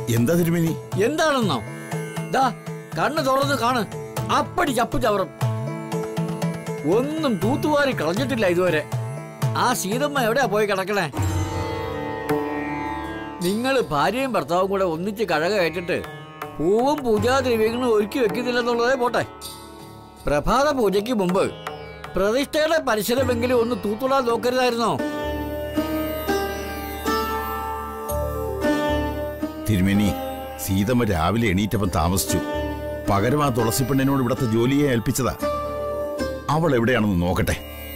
എന്താ തിരുമേനി എന്താണെന്നോ ദാ കണ്ണ് തുറന്ന് കാണ് അപ്പടി ചപ്പു ചവറും ഒന്നും തൂത്തുവാരി കളഞ്ഞിട്ടില്ല ഇതുവരെ ആ സീതമ്മ എവിടെയാ പോയി കിടക്കണേ നിങ്ങൾ ഭാര്യയും ഭർത്താവും കൂടെ ഒന്നിച്ച് കഴക കയറ്റിട്ട് പൂവും പൂജാദ്രവ്യങ്ങളും ഒരുക്കി വെക്കുന്നില്ലെന്നുള്ളതേ പോട്ടെ പ്രഭാത പൂജയ്ക്ക് മുമ്പ് പ്രതിഷ്ഠയുടെ പരിസരമെങ്കിലും ഒന്ന് തൂത്തുടാൻ നോക്കരുതായിരുന്നോ തിരുമേനി സീതമ്മ രാവിലെ എണീറ്റപ്പം താമസിച്ചു പകരം ആ തുളസി പെണ്ണിനോട് ഇവിടത്തെ ജോലിയെ ഏൽപ്പിച്ചതാ അവൾ എവിടെയാണെന്ന് നോക്കട്ടെ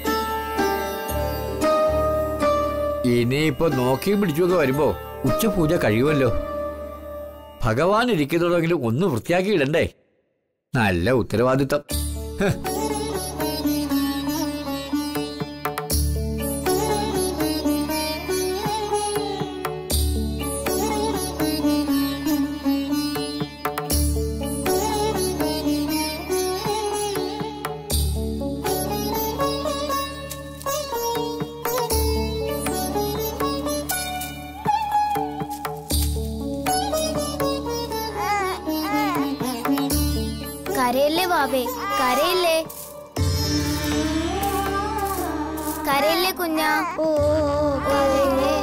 ഇനിയിപ്പോ നോക്കിയും പിടിച്ചുമൊക്കെ വരുമ്പോ ഉച്ചപൂജ കഴിയുമല്ലോ ഭഗവാൻ ഇരിക്കുന്നുണ്ടെങ്കിലും ഒന്ന് വൃത്തിയാക്കി ഇടണ്ടേ നല്ല ഉത്തരവാദിത്തം ഹ്. കരയില്ലേ ബാബേ കരയില്ലേ കരയില്ലേ കുഞ്ഞാ ഓ കരയില്ലേ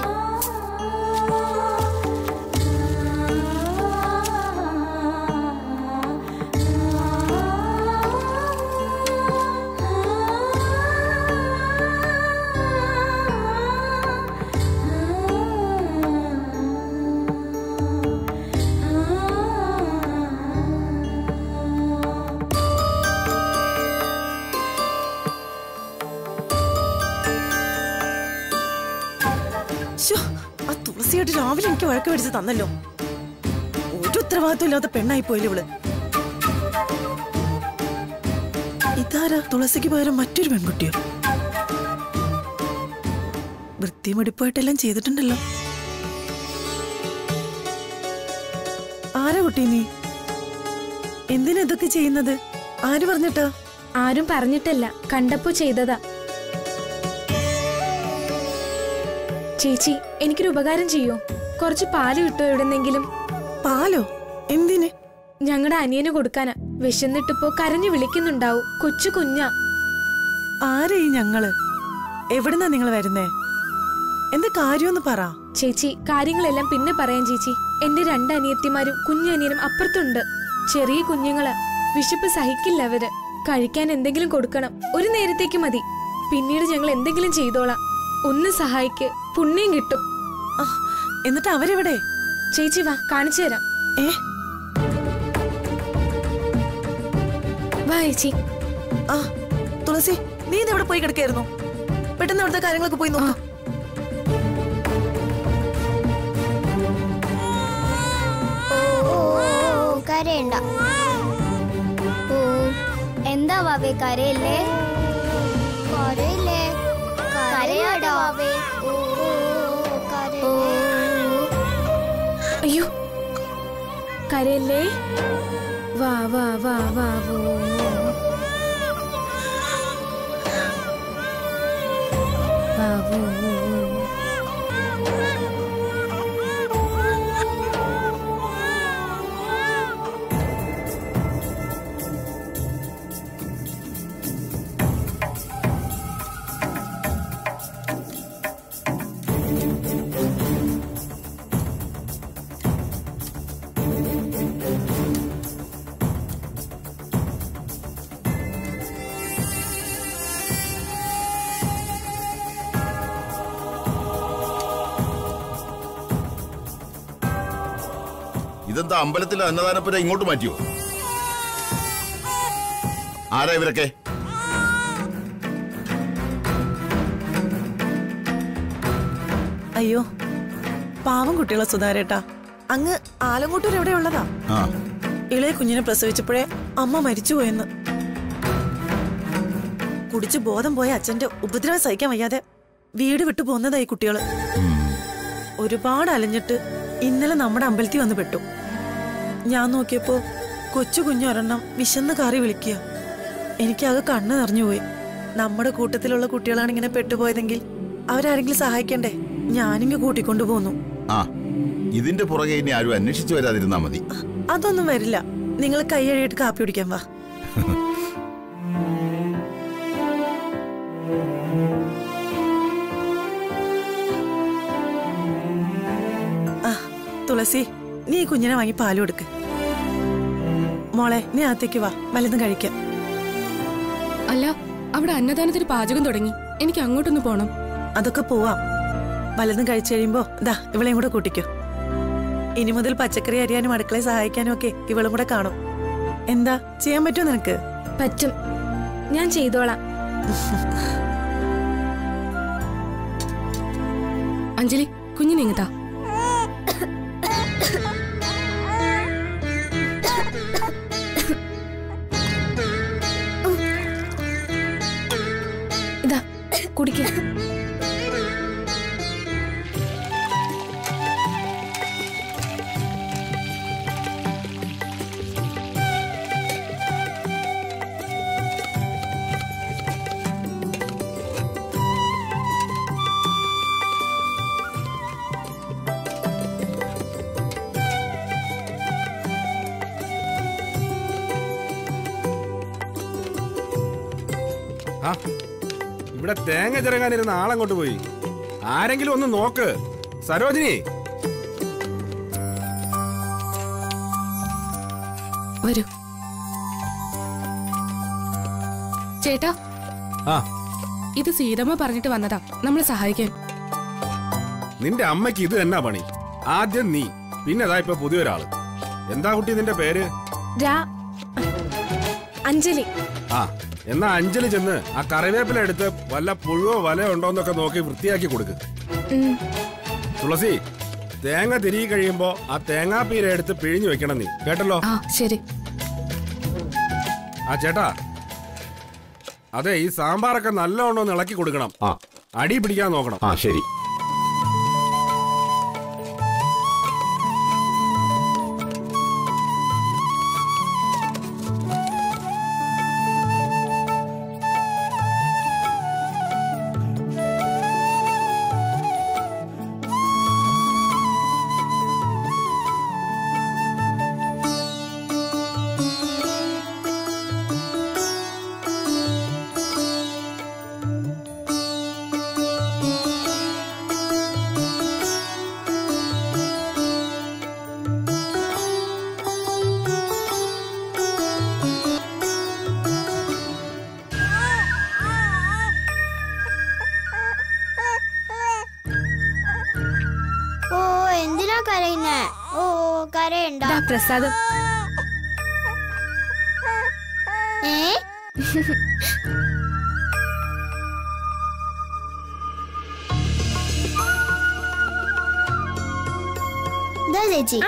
ശ്ശോ, ആ തുളസിയായിട്ട് രാവിലെ എനിക്ക് വഴക്ക് പിടിച്ച് തന്നല്ലോ ഒരു ഉത്തരവാദിത്വം ഇല്ലാത്ത പെണ്ണായി പോയില്ല ഇവള് ഇതാരാ തുളസിക്ക് പകരം മറ്റൊരു പെൺകുട്ടിയോ വൃത്തിമടിപ്പായിട്ടെല്ലാം ചെയ്തിട്ടുണ്ടല്ലോ ആരാ കുട്ടി നീ എന്തിനാ ഇതൊക്കെ ചെയ്യുന്നത് ആര് പറഞ്ഞിട്ടാ ആരും പറഞ്ഞിട്ടല്ല കണ്ടപ്പോ ചെയ്തതാ ചേച്ചി എനിക്കൊരു ഉപകാരം ചെയ്യോ കുറച്ച് പാല് കിട്ടോ എവിടെന്നെങ്കിലും പാലോ എന്തിന് ഞങ്ങളുടെ അനിയന് കൊടുക്കാനാ വിശന്നിട്ടിപ്പോ കരഞ്ഞു വിളിക്കുന്നുണ്ടാവും കൊച്ചു കുഞ്ഞാ ആരാ ഈ ഞങ്ങള് എവിടുന്നാ നിങ്ങൾ വരുന്നേ എന്താ കാര്യമൊന്ന് പറ ചേച്ചി കാര്യങ്ങളെല്ലാം പിന്നെ പറയാം ചേച്ചി എന്റെ രണ്ട് അനിയത്തിമാരും കുഞ്ഞനിയനും അപ്പുറത്തുണ്ട് ചെറിയ കുഞ്ഞുങ്ങള് വിശപ്പ് സഹിക്കില്ല അവര് കഴിക്കാൻ എന്തെങ്കിലും കൊടുക്കണം ഒരു നേരത്തേക്ക് മതി പിന്നീട് ഞങ്ങൾ എന്തെങ്കിലും ചെയ്തോളാം ഒന്ന് സഹായിക്ക് പുണ്യം കിട്ടും ആ, എന്നിട്ട് അവരെവിടെ ചേച്ചി വാ കാണിച്ചു തരാം ഏ വാ ചേച്ചി ആ തുളസി നീ ഇതെവിടെ പോയി കിടക്കായിരുന്നു പെട്ടെന്ന് അവിടുത്തെ കാര്യങ്ങളൊക്കെ പോയി നോക്കാം ഓ കരയണ്ട ഓ എന്താ ബാബേ കരയില്ലേ കരയില്ലേ കരയാടാ ബാബേ ഓ കരയില്ലേ അയ്യോ കരയല്ലേ വാ വാ വാ വാ വോ വാ വോ വോ, വോ. ഇതെന്താ അമ്പലത്തിലെ അന്നദാനപ്പുര ഇങ്ങോട്ട് മാറ്റിയോ ആരാ ഇവരൊക്കെ അയ്യോ പാവം കുട്ടികളെ സുധാരേട്ടാ അങ്ങ് ആലങ്കോട്ടൂർ എവിടെയുള്ളതാ ആ ഇളയ കുഞ്ഞിനെ പ്രസവിച്ചപ്പോഴേ അമ്മ മരിച്ചുപോയെന്ന് കുടിച്ചു ബോധം പോയ അച്ഛന്റെ ഉപദ്രവം സഹിക്കാൻ വയ്യാതെ വീട് വിട്ടു പോന്നതായി കുട്ടികള് ഉം. ഒരുപാട് അലഞ്ഞിട്ട് ഇന്നലെ നമ്മുടെ അമ്പലത്തിൽ വന്ന് പെട്ടു ഞാൻ നോക്കിയപ്പോ കൊച്ചു കുഞ്ഞൊരെണ്ണം വിശന്ന് കാറി വിളിക്കുക എനിക്കാകെ കണ്ണ് നിറഞ്ഞുപോയി നമ്മുടെ കൂട്ടത്തിലുള്ള കുട്ടികളാണ് ഇങ്ങനെ പെട്ടുപോയതെങ്കിൽ അവരാരെങ്കിലും സഹായിക്കണ്ടേ ഞാനിങ്ങ് കൂട്ടിക്കൊണ്ടു പോന്നു ആ ഇതിന്റെ പുറകെ ഇനി ആരും അന്വേഷിച്ചു വരാതിരുന്നാ മതി അതൊന്നും വരില്ല നിങ്ങൾ കൈയഴിയിട്ട് കാപ്പി കുടിക്കാൻ വാ ആ തുളസി നീ ഈ കുഞ്ഞിനെ വാങ്ങി പാല് കൊടുക്ക് മോളെ നീ അകത്തേക്ക് വാ വല്ലതും കഴിക്കാം അല്ല അവിടെ അന്നദാനത്തിന് പാചകം തുടങ്ങി എനിക്ക് അങ്ങോട്ടൊന്ന് പോണം അതൊക്കെ പോവാം വല്ലതും കഴിച്ചു കഴിയുമ്പോ ദാ ഇവളെയും കൂടെ കൂട്ടിക്കോ ഇനി മുതൽ പച്ചക്കറി അരിയാനും അടുക്കളയെ സഹായിക്കാനും ഒക്കെ ഇവളും കൂടെ കാണും എന്താ ചെയ്യാൻ പറ്റുമോ നിനക്ക് പറ്റും ഞാൻ ചെയ്തോളാം അഞ്ജലി കുഞ്ഞിനെ ഇങ്ങത്താ ഇതാ കുടിക്ക ആ ഇവിടെ തേങ്ങ ചിറങ്ങാനിരുന്ന ആളങ്ങോട്ട് പോയി ആരെങ്കിലും ഒന്ന് നോക്ക് സരോജിനി വരൂ ചേട്ടാ ആ ഇത് സീതമ്മ പറഞ്ഞിട്ട് വന്നതാ നമ്മളെ സഹായിക്കാൻ നിന്റെ അമ്മയ്ക്ക് ഇത് എന്നാ പണി ആദ്യം നീ പിന്നെ അതാ ഇപ്പൊ പുതിയൊരാള് എന്താ കുട്ടി നിന്റെ പേര് രാ അഞ്ജലി ആ എന്നാ അഞ്ജലി ചെന്ന് ആ കറിവേപ്പില എടുത്ത് വല്ല പുഴുവോ വലയോ ഉണ്ടോന്നൊക്കെ നോക്കി വൃത്തിയാക്കി കൊടുക്ക് ഉം. തുളസി തേങ്ങ തിരികെ കഴിയുമ്പോ ആ തേങ്ങാപ്പീര എടുത്ത് പിഴിഞ്ഞു വെക്കണം നീ കേട്ടല്ലോ ആ ശരി ആ ചേട്ടാ അതെ ഈ സാമ്പാറൊക്കെ നല്ലോണം ഒന്ന് ഇളക്കി കൊടുക്കണം ആ അടി പിടിക്കാൻ നോക്കണം ആ ശരി ഓ എന്തിനാ കരയുന്നേ ഓ കരയണ്ട ദാ പ്രസാദം ഏ ദാ ചേച്ചി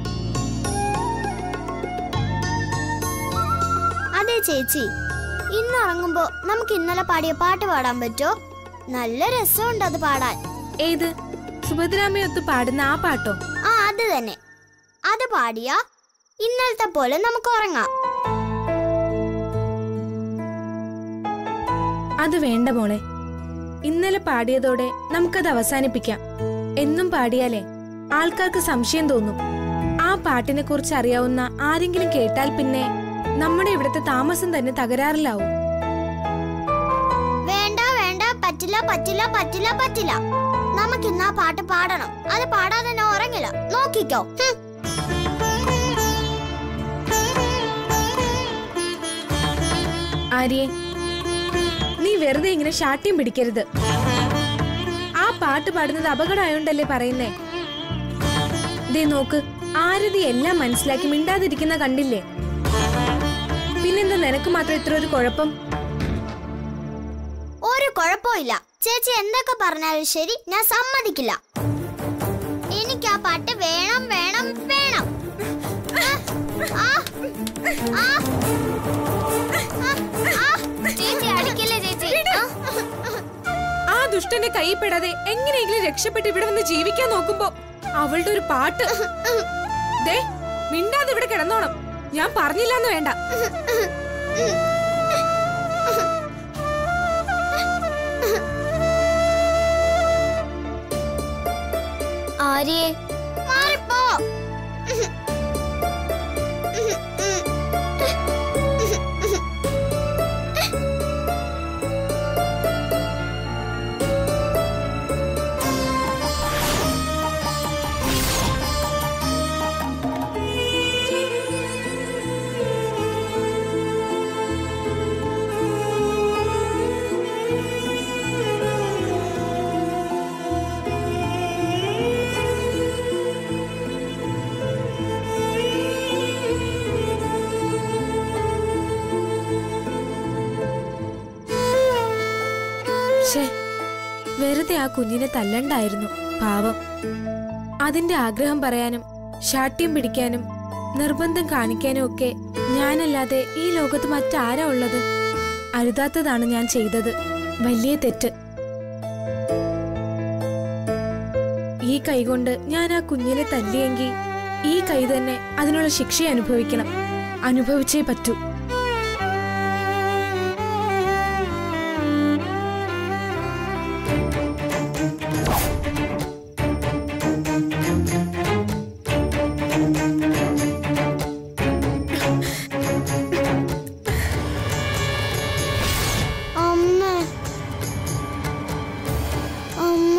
അതെ ചേച്ചി ഇന്ന് ഇറങ്ങുമ്പോ നമുക്ക് ഇന്നലെ പാടിയ പാട്ട് പാടാൻ പറ്റോ നല്ല രസമുണ്ട് അത് പാടാൻ ഏത് സുഭദ്രാമയൊത്ത് പാടുന്ന ആ പാട്ടോ ആ അത് തന്നെ അത് പാടിയാ ഇന്നലത്തെ പോലെ നമുക്ക് ഉറങ്ങാം അത് വേണ്ട മോളെ ഇന്നലെ പാടിയതോടെ നമുക്കത് അവസാനിപ്പിക്കാം എന്നും പാടിയാലേ ആൾക്കാർക്ക് സംശയം തോന്നും ആ പാട്ടിനെ കുറിച്ച് അറിയാവുന്ന ആരെങ്കിലും കേട്ടാൽ പിന്നെ നമ്മുടെ ഇവിടുത്തെ താമസം തന്നെ തകരാറിലാവും വേണ്ട വേണ്ട പറ്റില്ല പറ്റില്ല പറ്റില്ല പറ്റില്ല നമുക്ക് ഇന്ന് ആ പാട്ട് പാടണം അത് പാടാതെ തന്നെ ഉറങ്ങില്ല നോക്കിക്കോ ഹും. ആര്യെ നീ വെറുതെ ഇങ്ങനെ ശാഠ്യം പിടിക്കരുത് ആ പാട്ട് പാടുന്നത് അപകടമായോണ്ടല്ലേ പറയുന്നേ ദേ നോക്ക് ആരതി എല്ലാം മനസ്സിലാക്കി മിണ്ടാതിരിക്കുന്ന കണ്ടില്ലേ പിന്നെന്താ നിനക്ക് മാത്രം ഇത്ര ഒരു കുഴപ്പം ഒരു കുഴപ്പമില്ല ചേച്ചി എന്തൊക്കെ പറഞ്ഞാലും ശരി ഞാൻ സമ്മതിക്കില്ല എനിക്ക് ആ പാട്ട് വേണം വേണം വേണം ആ, ആ, ആ, ആ, ചേച്ചി അടിക്കില്ലേ ചേച്ചി ആ, ആ ദുഷ്ടന്റെ കൈപ്പെടാതെ എങ്ങനെയെങ്കിലും രക്ഷപ്പെട്ട് ഇവിടെ വന്ന് ജീവിക്കാൻ നോക്കുമ്പോ അവളുടെ ഒരു പാട്ട് ദേ മിണ്ടാതെ ഇവിടെ കിടന്നോണം ഞാൻ പറഞ്ഞില്ലെന്ന് വേണ്ട ആര്യേ മാറി ഷേ വെറുതെ ആ കുഞ്ഞിനെ തല്ലണ്ടായിരുന്നു പാവം അതിന്റെ ആഗ്രഹം പറയാനും ശാഠ്യം പിടിക്കാനും നിർബന്ധം കാണിക്കാനും ഒക്കെ ഞാനല്ലാതെ ഈ ലോകത്ത് മറ്റാരാ ഉള്ളത് അരുതാത്തതാണ് ഞാൻ ചെയ്തത് വലിയ തെറ്റ് ഈ കൈകൊണ്ട് ഞാൻ ആ കുഞ്ഞിനെ തല്ലിയെങ്കിൽ ഈ കൈ തന്നെ അതിനുള്ള ശിക്ഷ അനുഭവിക്കണം അനുഭവിച്ചേ പറ്റൂ അമ്മ അമ്മ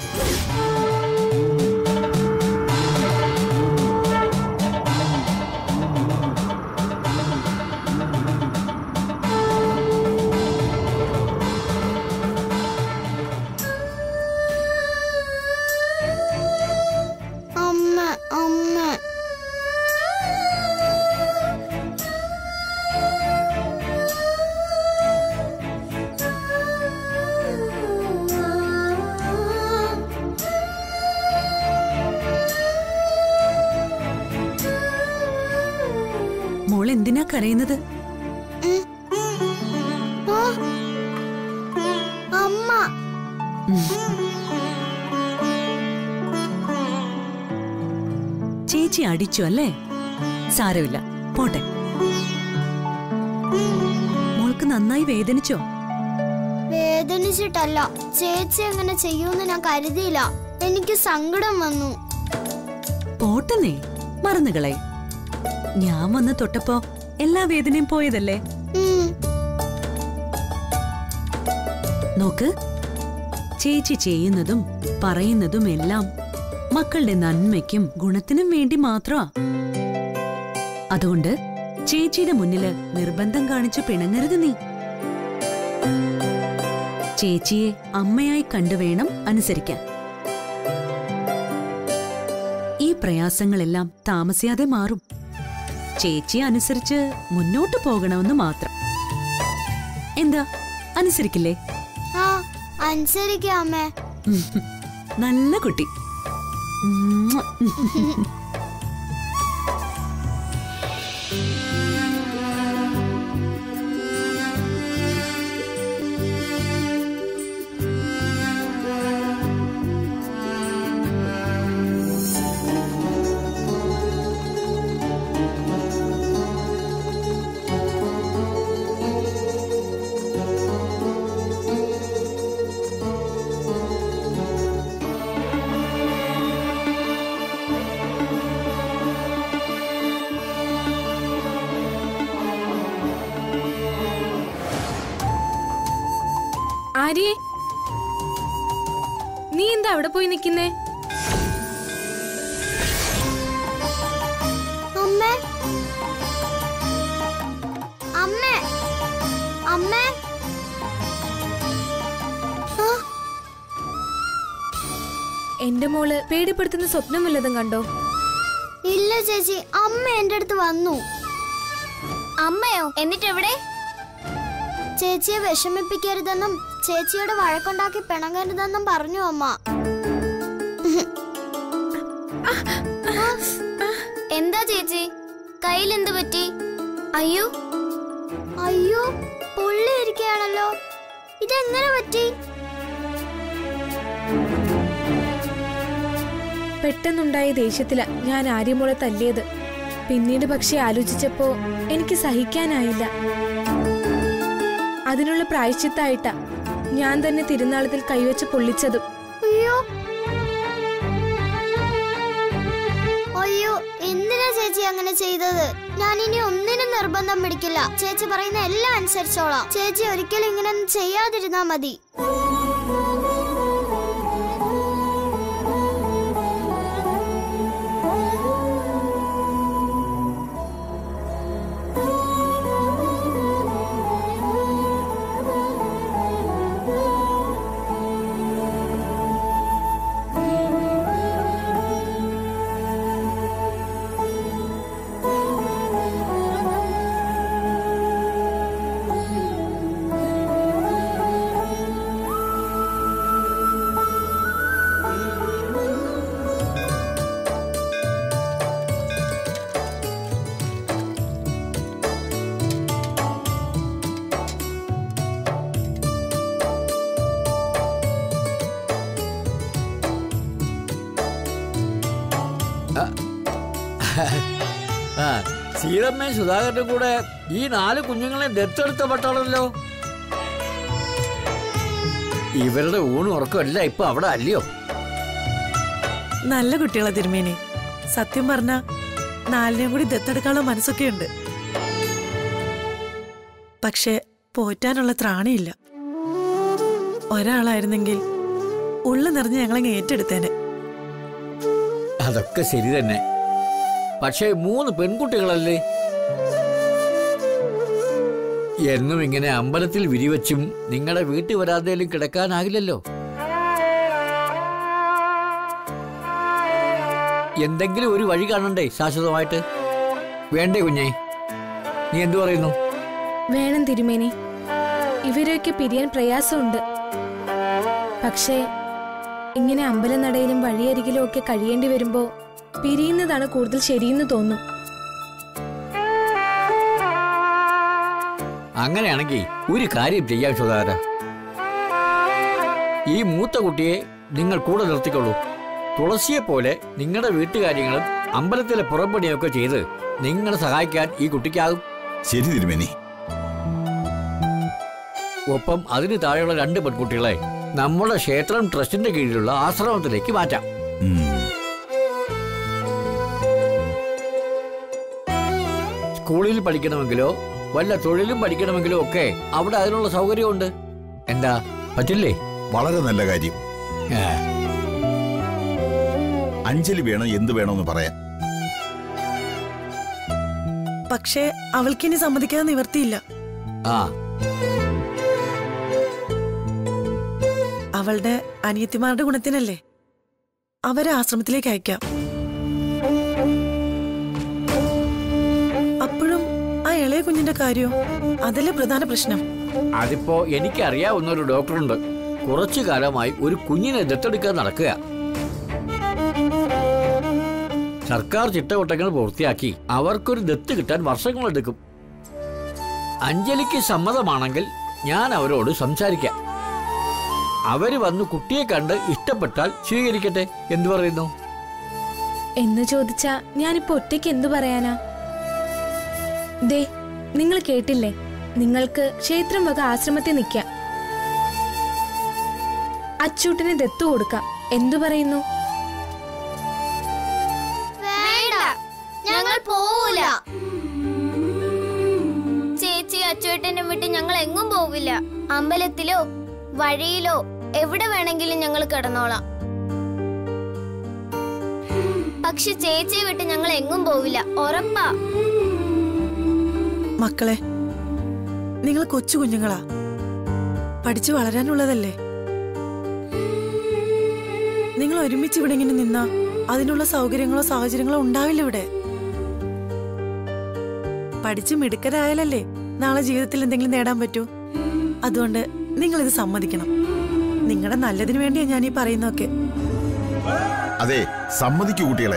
അമ്മ അമ്മ മോൾ എന്തിനാ കരയുന്നത് ആ. അമ്മ ചേച്ചി അടിച്ചു അല്ലേ സാരമില്ല പോട്ടെ മോൾക്ക് നന്നായി വേദനിച്ചോ വേദനിച്ചിട്ടല്ല ചേച്ചി അങ്ങനെ ചെയ്യൂന്ന് ഞാൻ കരുതിയില്ല എനിക്ക് സങ്കടം വന്നു പോട്ടെന്നേ മറന്നുകളെ ഞാൻ വന്ന് തൊട്ടപ്പോ എല്ലാ വേദനയും പോയതല്ലേ ഉം. നോക്ക് ചേച്ചി ചെയ്യുന്നതും പറയുന്നതും എല്ലാം മക്കളുടെ നന്മയ്ക്കും ഗുണത്തിനും വേണ്ടി മാത്രമാ അതുകൊണ്ട് ചേച്ചിയുടെ മുന്നില് നിർബന്ധം കാണിച്ച് പിണങ്ങരുത് നീ ചേച്ചിയെ അമ്മയായി കണ്ടുവേണം അനുസരിക്കാൻ ഈ പ്രയാസങ്ങളെല്ലാം താമസിയാതെ മാറും ചേച്ചിയെ അനുസരിച്ച് മുന്നോട്ട് പോകണമെന്ന് മാത്രം എന്താ അനുസരിക്കില്ലേ ആ അനുസരിക്കാം അമ്മേ ഉം. നല്ല കുട്ടി ഉമ്മ. ആര്യേ നീ എന്താ അവിടെ പോയി നിക്കുന്നേ അമ്മേ അമ്മേ അമ്മേ ആ, എന്റെ മോള് പേടിപ്പെടുത്തുന്ന സ്വപ്നം വല്ലതും കണ്ടോ ഇല്ല ചേച്ചി അമ്മ എന്റെ അടുത്ത് വന്നു അമ്മയോ എന്നിട്ട് എവിടെ ചേച്ചിയെ വിഷമിപ്പിക്കരുതെന്നും ചേച്ചിയോട് വഴക്കുണ്ടാക്കി പിണങ്ങരുതെന്നും പറഞ്ഞു അമ്മ എന്താ ചേച്ചി കയ്യിൽ എന്ത് പറ്റി അയ്യോ അയ്യോ പൊള്ളി ഇരിക്കുകയാണല്ലോ ഇതെങ്ങനെ പറ്റി പെട്ടെന്നുണ്ടായ ദേഷ്യത്തില ഞാൻ ആര്യമോളെ തല്ലിയത് പിന്നീട് പക്ഷെ ആലോചിച്ചപ്പോ എനിക്ക് സഹിക്കാനായില്ല അതിനുള്ള പ്രായശ്ചിത്തായിട്ടാ ഞാൻ തന്നെ തിരുനാളത്തിൽ കൈവച്ച് പൊള്ളിച്ചതും അയ്യോ അയ്യോ എന്തിനാ ചേച്ചി അങ്ങനെ ചെയ്തത് ഞാൻ ഇനി ഒന്നിനും നിർബന്ധം പിടിക്കില്ല ചേച്ചി പറയുന്ന എല്ലാം അനുസരിച്ചോളാം ചേച്ചി ഒരിക്കലും ഇങ്ങനെ ചെയ്യാതിരുന്നാ മതി ആ സീതമ്മയും സുധാകരനും കൂടെ ഈ നാല് കുഞ്ഞുങ്ങളെ ദത്തെടുത്ത പട്ടാണല്ലോ ഇവരുടെ ഊണും ഉറക്കമല്ല ഇപ്പൊ അവിടെ അല്ലയോ നല്ല കുട്ടികളെ തിരുമേനി സത്യം പറഞ്ഞ നാലിനെയും കൂടി ദത്തെടുക്കാനുള്ള മനസ്സൊക്കെ ഉണ്ട് പക്ഷെ പോറ്റാനുള്ള ത്രാണിയില്ല ഒരാളായിരുന്നെങ്കിൽ ഉള്ളു നിറഞ്ഞ് ഞങ്ങളങ്ങ് ഏറ്റെടുത്തേനെ അതൊക്കെ ശരി തന്നെ പക്ഷേ മൂന്ന് പെൺകുട്ടികളല്ലേ എന്നും ഇങ്ങനെ അമ്പലത്തിൽ വിരിവച്ചും നിങ്ങളുടെ വീട്ടിൽ വരാതേലും കിടക്കാനാകില്ലല്ലോ എന്തെങ്കിലും ഒരു വഴി കാണണ്ടേ ശാശ്വതമായിട്ട് വേണ്ടേ കുഞ്ഞേ നീ എന്തു പറയുന്നു വേണം തിരുമേനി ഇവരെയൊക്കെ പിരിയാൻ പ്രയാസമുണ്ട് പക്ഷേ ഇങ്ങനെ അമ്പലനടയിലും വഴിയരികിലും ഒക്കെ കഴിയേണ്ടി വരുമ്പോ പിരിയുന്നതാണ് കൂടുതൽ ശരിയെന്ന് തോന്നും അങ്ങനെയാണെങ്കിൽ ഒരു കാര്യം ചെയ്യാം സുധാകര ഈ മൂത്ത കുട്ടിയെ നിങ്ങൾ കൂടെ നിർത്തിക്കൊള്ളൂ തുളസിയെ പോലെ നിങ്ങളുടെ വീട്ടുകാര്യങ്ങളും അമ്പലത്തിലെ പുറംപണിയൊക്കെ ചെയ്ത് നിങ്ങളെ സഹായിക്കാൻ ഈ കുട്ടിക്കാകും ശരി തിരുമേനി ഒപ്പം അതിന് താഴെയുള്ള രണ്ട് പെൺകുട്ടികളെ നമ്മുടെ ക്ഷേത്രം ട്രസ്റ്റിന്റെ കീഴിലുള്ള ആശ്രമത്തിലേക്ക് മാറ്റാം ഉം. സ്കൂളിൽ പഠിക്കണമെങ്കിലോ വല്ല തൊഴിലും പഠിക്കണമെങ്കിലോ ഒക്കെ അവിടെ അതിനുള്ള സൗകര്യമുണ്ട് എന്താ പറ്റില്ലേ വളരെ നല്ല കാര്യം ഏ, അഞ്ജലി വേണം എന്ത് വേണമെന്ന് പറയാം പക്ഷേ അവൾക്കിനി സമ്മതിക്കാതെ നിവർത്തിയില്ല ആ അവളുടെ അനിയത്തിമാരുടെ ഗുണത്തിനല്ലേ അവരെ ആശ്രമത്തിലേക്ക് അയക്കാം അപ്പോഴും ആ ഇളയ കുഞ്ഞിന്റെ കാര്യോ അതല്ലേ പ്രധാന പ്രശ്നം അതിപ്പോ എനിക്കറിയാവുന്ന ഒരു ഡോക്ടറുണ്ട് കുറച്ചു കാലമായി ഒരു കുഞ്ഞിനെ ദത്തെടുക്കാൻ നടക്കുക സർക്കാർ ചിട്ടവട്ടങ്ങൾ പൂർത്തിയാക്കി അവർക്കൊരു ദത്ത് കിട്ടാൻ വർഷങ്ങളെടുക്കും അഞ്ജലിക്ക് സമ്മതമാണെങ്കിൽ ഞാൻ അവരോട് സംസാരിക്കാം അവര് വന്ന് കുട്ടിയെ കണ്ട് ഇഷ്ടപ്പെട്ടാൽ സ്വീകരിക്കട്ടെ എന്തു പറയുന്നു എന്ന് ചോദിച്ചാ ഞാനിപ്പോ ഒറ്റയ്ക്ക് എന്തു പറയാനാ ദേ നിങ്ങൾ കേട്ടില്ലേ നിങ്ങൾക്ക് ക്ഷേത്രം വക ആശ്രമത്തിൽ നിൽക്കാം അച്ചൂട്ടിന് ദത്തു കൊടുക്കാം എന്തു പറയുന്നു വേണ്ട ഞങ്ങൾ പോവൂല ചേച്ചി അച്ചുവേട്ടനെ വിട്ട് ഞങ്ങൾ എങ്ങും പോവില്ല അമ്പലത്തിലോ വഴിയിലോ എവിടെ വേണമെങ്കിലും ഞങ്ങൾ കിടന്നോളാം പക്ഷെ ചേച്ചിയെ വിട്ട് ഞങ്ങൾ എങ്ങും പോവില്ല ഉറപ്പാ മക്കളെ നിങ്ങൾ കൊച്ചു കുഞ്ഞുങ്ങളാ പഠിച്ചു വളരാനുള്ളതല്ലേ നിങ്ങൾ ഒരുമിച്ച് ഇവിടെ ഇങ്ങനെ നിന്നാ അതിനുള്ള സൗകര്യങ്ങളോ സാഹചര്യങ്ങളോ ഉണ്ടാവില്ല ഇവിടെ പഠിച്ച് മിടുക്കരായാലല്ലേ നാളെ ജീവിതത്തിൽ എന്തെങ്കിലും നേടാൻ പറ്റൂ അതുകൊണ്ട് നിങ്ങൾ ഇത് സമ്മതിക്കണം നിങ്ങളുടെ നല്ലതിനു വേണ്ടിയാ ഞാൻ ഈ പറയുന്നതൊക്കെ അതെ സമ്മതിക്കൂ കുട്ടികളെ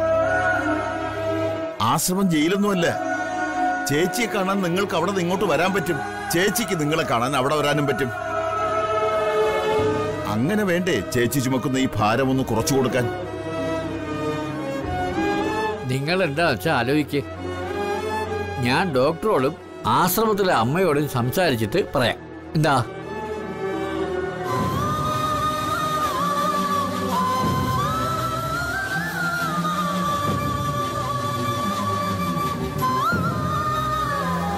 ആശ്രമം ജയിലൊന്നുമല്ല ചേച്ചിയെ കാണാൻ നിങ്ങൾക്ക് അവിടെ നിന്ന് ഇങ്ങോട്ട് വരാൻ പറ്റും ചേച്ചിക്ക് നിങ്ങളെ കാണാൻ അവിടെ വരാനും പറ്റും അങ്ങനെ വേണ്ടേ ചേച്ചി ചുമക്കുന്ന ഈ ഭാരം ഒന്ന് കുറച്ചു കൊടുക്കാൻ നിങ്ങൾ എന്താ വെച്ചാൽ ആലോചിക്ക് ഞാൻ ഡോക്ടറോടും ആശ്രമത്തിലെ അമ്മയോടും സംസാരിച്ചിട്ട് പറയാം എന്താ